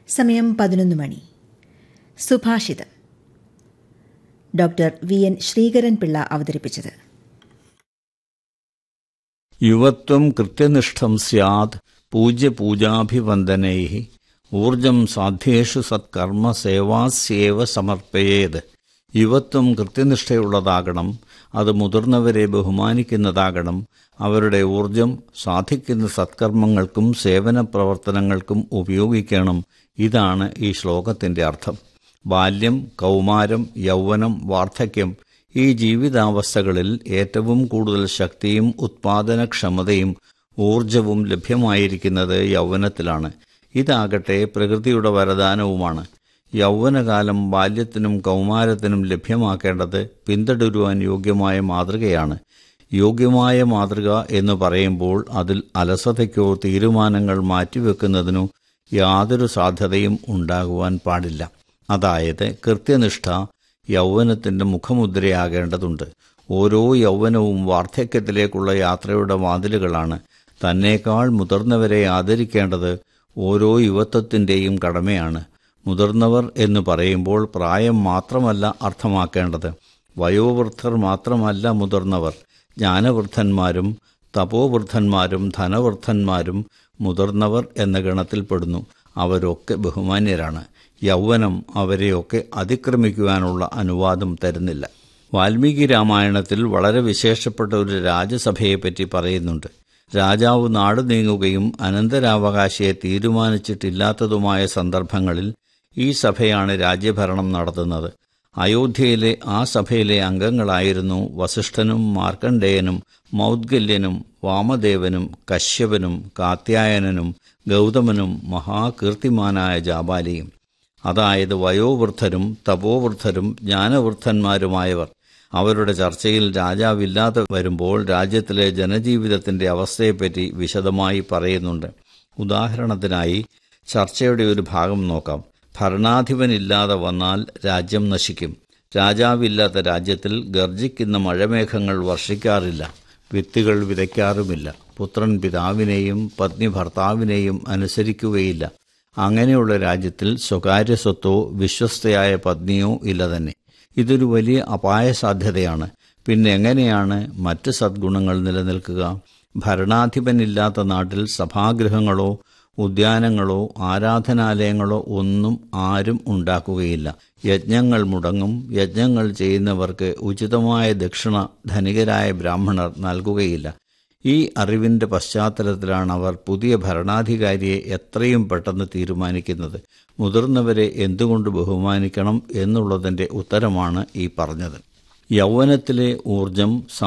സമയം പതിനൊന്ന് മണി സുഭാഷിതം doctor V N Sreekaran Pillai അവതരിപ്പിച്ചത് യുവത്വം കൃത്യനിഷ്ഠം സ്യാത് പൂജ്യപൂജാഭിവന്ദനൈ ഊർജം സാധ്യേഷു സത്കർമ്മ സേവാസ്യേവ സമർപ്പയേത് യുവത്വം കൃത്യനിഷ്ഠയുള്ളതാകണം അത് മുതിർന്നവരെ ബഹുമാനിക്കുന്നതാകണം അവരുടെ ഊർജം സാധിക്കുന്ന സത്കർമ്മങ്ങൾക്കും സേവന പ്രവർത്തനങ്ങൾക്കും ഉപയോഗിക്കണം ഇതാണ് ഈ ശ്ലോകത്തിന്റെ അർത്ഥം ബാല്യം കൗമാരം യൗവനം വാർദ്ധക്യം ഈ ജീവിതാവസ്ഥകളിൽ ഏറ്റവും കൂടുതൽ ശക്തിയും ഉത്പാദനക്ഷമതയും ഊർജവും ലഭ്യമായിരിക്കുന്നത് യൗവനത്തിലാണ് ഇതാകട്ടെ പ്രകൃതിയുടെ വരദാനവുമാണ് യൗവനകാലം ബാല്യത്തിനും കൗമാരത്തിനും ലഭ്യമാക്കേണ്ടത് പിന്തുടരുവാൻ യോഗ്യമായ മാതൃകയാണ് യോഗ്യമായ മാതൃക എന്ന് പറയുമ്പോൾ അതിൽ അലസതയ്ക്കോ തീരുമാനങ്ങൾ മാറ്റിവെക്കുന്നതിനോ യാതൊരു സാധ്യതയും ഉണ്ടാകുവാൻ പാടില്ല അതായത് കൃത്യനിഷ്ഠ യൗവനത്തിന്റെ മുഖമുദ്രയാകേണ്ടതുണ്ട് ഓരോ യൗവനവും വാർദ്ധക്യത്തിലേക്കുള്ള യാത്രയുടെ വാതിലുകളാണ് തന്നേക്കാൾ മുതിർന്നവരെ ആദരിക്കേണ്ടത് ഓരോ യുവത്വത്തിൻ്റെയും കടമയാണ് മുതിർന്നവർ എന്ന് പറയുമ്പോൾ പ്രായം മാത്രമല്ല അർത്ഥമാക്കേണ്ടത് വയോവൃദ്ധർ മാത്രമല്ല മുതിർന്നവർ ജ്ഞാനവൃദ്ധന്മാരും തപോവൃദ്ധന്മാരും ധനവൃദ്ധന്മാരും മുതിർന്നവർ എന്ന ഗണത്തിൽപ്പെടുന്നു അവരൊക്കെ ബഹുമാന്യരാണ് യൗവനം അവരെയൊക്കെ അതിക്രമിക്കുവാനുള്ള അനുവാദം തരുന്നില്ല വാൽമീകി രാമായണത്തിൽ വളരെ വിശേഷപ്പെട്ട ഒരു രാജസഭയെപ്പറ്റി പറയുന്നുണ്ട് രാജാവ് നാട് നീങ്ങുകയും അനന്തരാവകാശിയെ തീരുമാനിച്ചിട്ടില്ലാത്തതുമായ സന്ദർഭങ്ങളിൽ ഈ സഭയാണ് രാജ്യഭരണം നടത്തുന്നത് അയോധ്യയിലെ ആ സഭയിലെ അംഗങ്ങളായിരുന്നു വസിഷ്ഠനും മാർക്കണ്ഡേയനും മൗദ്ഗല്യനും വാമദേവനും കശ്യപനും കാത്യായനനും ഗൗതമനും മഹാകീർത്തിമാനായ ജാബാലിയും അതായത് വയോവൃദ്ധരും തപോവൃദ്ധരും ജ്ഞാനവൃദ്ധന്മാരുമായവർ അവരുടെ ചർച്ചയിൽ രാജാവില്ലാതെ വരുമ്പോൾ രാജ്യത്തിലെ ജനജീവിതത്തിന്റെ അവസ്ഥയെപ്പറ്റി വിശദമായി പറയുന്നുണ്ട് ഉദാഹരണത്തിനായി ചർച്ചയുടെ ഒരു ഭാഗം നോക്കാം ഭരണാധിപനില്ലാതെ വന്നാൽ രാജ്യം നശിക്കും രാജാവില്ലാത്ത രാജ്യത്തിൽ ഗർജിക്കുന്ന മഴമേഘങ്ങൾ വർഷിക്കാറില്ല വിത്തുകൾ വിതയ്ക്കാറുമില്ല പുത്രൻ പിതാവിനെയും പത്നി ഭർത്താവിനെയും അനുസരിക്കുകയില്ല അങ്ങനെയുള്ള രാജ്യത്തിൽ സ്വകാര്യ സ്വത്തോ വിശ്വസ്തയായ പത്നിയോ ഇല്ല തന്നെ ഇതൊരു വലിയ അപായ സാധ്യതയാണ് പിന്നെ എങ്ങനെയാണ് മറ്റ് സദ്ഗുണങ്ങൾ നിലനിൽക്കുക ഭരണാധിപനില്ലാത്ത നാട്ടിൽ സഭാഗൃഹങ്ങളോ ഉദ്യാനങ്ങളോ ആരാധനാലയങ്ങളോ ഒന്നും ആരും ഉണ്ടാക്കുകയില്ല യജ്ഞങ്ങൾ മുടങ്ങും യജ്ഞങ്ങൾ ചെയ്യുന്നവർക്ക് ഉചിതമായ ദക്ഷിണ ധനികരായ ബ്രാഹ്മണർ നൽകുകയില്ല ഈ അറിവിന്റെ പശ്ചാത്തലത്തിലാണ് അവർ പുതിയ ഭരണാധികാരിയെ എത്രയും പെട്ടെന്ന് തീരുമാനിക്കുന്നത് മുതിർന്നവരെ എന്തുകൊണ്ട് ബഹുമാനിക്കണം എന്നുള്ളതിന്റെ ഉത്തരമാണ് ഈ പറഞ്ഞത് യൗവനത്തിലെ ഊർജം